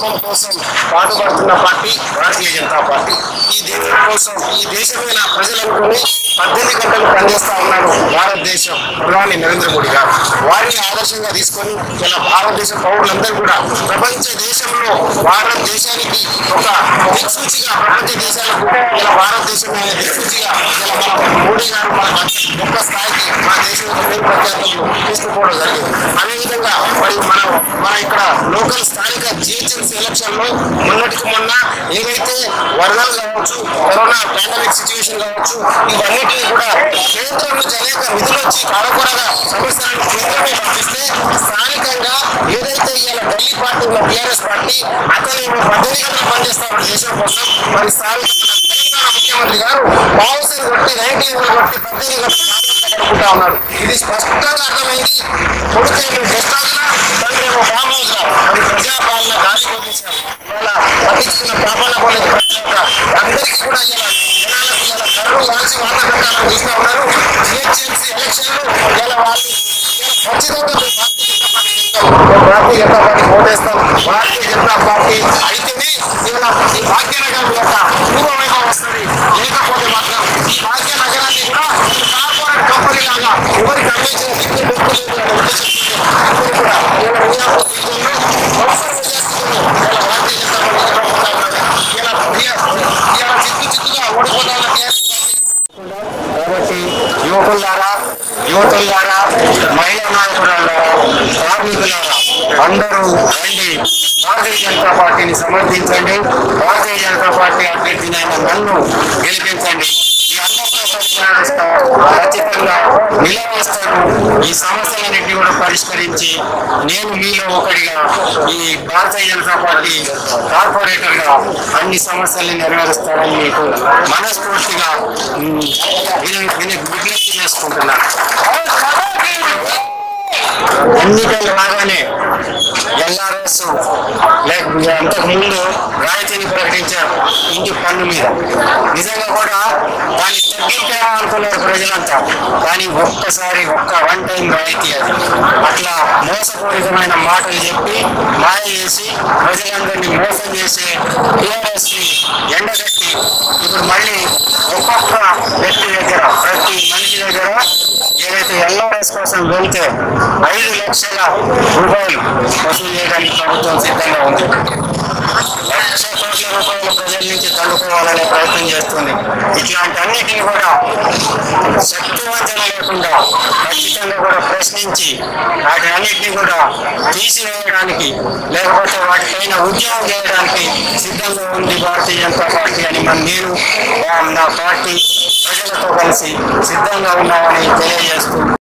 ఆత్మల కోసం పాటుపడుతున్న పార్టీ భారతీయ జనతా పార్టీ ఈ దేశం కోసం ఈ దేశమైన ప్రజలనుకుని పద్దెనిమిది గంటలు పనిచేస్తా ఉన్నాడు భారతదేశం ప్రధాని నరేంద్ర మోడీ గారు వారిని ఆదర్శంగా తీసుకొని ఇలా భారతదేశ పౌరులందరూ కూడా ప్రపంచ దేశంలో భారతదేశానికి ఒక దిక్సూచిగా ప్రపంచ దేశాలకు ఇలా భారతదేశమైన దిక్సూచిగా ఇలా మన మోడీ గారు మన గొప్ప స్థాయికి మన దేశం యొక్క పేరు ప్రఖ్యాతులను తీసుకుపోవడం జరిగింది అదేవిధంగా మరి మనం మన ఇక్కడ లోకల్ స్థానిక జిహెచ్ఎంసీ ఎలక్షన్ లో మొన్నటికి మొన్న ఏదైతే వరదలు కావచ్చు కరోనా పాండమిక్ సిచ్యువేషన్ కావచ్చు ఇవన్నిటిని కూడా కేంద్రం నుంచి అనేక నిధులు వచ్చి కాలకొరగా సమస్యలను కేంద్రమే పంపిస్తే స్థానికంగా ఏదైతే ఇవాళ ఢిల్లీ పార్టీ ఉన్న టీఆర్ఎస్ పార్టీ అతను పద్దెనిమిది గంటలు పనిచేస్తామని దేశం కోసం మరి స్థానిక మన తెలంగాణ ముఖ్యమంత్రి గారు పావుసరి కొట్టి నైన్టీన్ కొట్టి పద్దెనిమిది గంటలు గడుపుతా ఉన్నాడు ఇది స్పష్టంగా అర్థమైంది కొడుకేమో గెస్ట్ హౌస్లా తండ్రి ఏమో ఫామ్ హౌస్లా మరి ప్రజాపాలన గాలి కొట్టేశారు ఇవాళ పట్టించుకున్న పాపాల పోలేదు ప్రజలంతా అందరికీ కూడా ఇలా జనాలకు ఇలా కర్రు కాల్చి వాత పెట్టాలని చూస్తూ ఉన్నారు జిహెచ్ఎంసీ ఎలక్షన్లు ఇలా వాళ్ళు ఇలా ఖచ్చితంగా మేము భారతీయ జనతా పార్టీ ఓటేస్తాం భారతీయ జనతా పార్టీ అయితేనే ఇవాళ ఈ భాగ్యనగరం యొక్క పూర్వవైభవం వస్తుంది లేకపోతే మాత్రం ఈ భాగ్యనగరాన్ని కూడా కార్పొరేట్ కంపెనీ లాగా ఎవరికి అందించిన దిక్కు దిక్కు లేదు అనే ఉద్దేశంతో అందరూ కూడా ఇవాళ మియాపూర్ డివిజన్లో అవసరం చేస్తుంది ఇవాళ భారతీయ జనతా పార్టీ ఎదుర్కొంటా ఉన్నది ఇలా ఇవాళ చిత్తు చిత్తుగా ఓడిపోతామన్న టీఆర్ఎస్ పార్టీ కాబట్టి యువకులారా యువతులారా మహిళా నాయకులారా కార్మికులారా అందరూ రండి భారతీయ జనతా పార్టీని సమర్థించండి భారతీయ జనతా పార్టీ అభ్యర్థిని అయిన నన్ను గెలిపించండి ఈ అన్నప్రసాద్ ఖచ్చితంగా నిలవేస్తాను ఈ సమస్యలన్నింటినీ కూడా పరిష్కరించి నేను మీలో ఒకటిగా ఈ భారతీయ జనతా పార్టీ కార్పొరేటర్ గా అన్ని సమస్యల్ని నెరవేరుస్తానని మీకు మనస్ఫూర్తిగా ఉమ్, విన- విన- విజ్ఞప్తి చేసుకుంటున్నాను ఎన్నికలు రాగానే ఎల్ఆర్ఎస్ లేక అంతకు ముందు రాయితీని ప్రకటించారు ఇంటి పన్ను మీద నిజంగా కూడా దాన్ని తగ్గించాలనుకున్నారు ప్రజలంతా కానీ ఒక్కసారి ఒక్క వన్ టైం రాయితీ అది అట్లా మోసపూరితమైన మాటలు చెప్పి మాయ చేసి ప్రజలందరినీ మోసం చేసే టీఆర్ఎస్ ని ఎండగట్టి ఇప్పుడు మళ్ళీ ఒక్కొక్క వ్యక్తి దగ్గర ప్రతి మనిషి దగ్గర ఏదైతే ఎల్ఆర్ఎస్ కోసం వెళ్తే ఐదు లక్షల రూపాయలు వసూలు చేయడానికి ప్రభుత్వం సిద్ధంగా ఉంది లక్ష కోట్ల రూపాయల ప్రజల నుంచి తల్లుకోవాలనే ప్రయత్నం చేస్తుంది ఇట్లాంటి అన్నిటిని కూడా శక్తివంచన లేకుండా ఖచ్చితంగా కూడా ప్రశ్నించి వాటి అన్నిటిని కూడా తీసివేయడానికి లేకపోతే వాటిపైన ఉద్యమం చేయడానికి సిద్ధంగా ఉంది భారతీయ జనతా పార్టీ అని మన నేను ఆ, నా పార్టీ ప్రజలతో కలిసి సిద్ధంగా ఉన్నామని తెలియజేస్తూ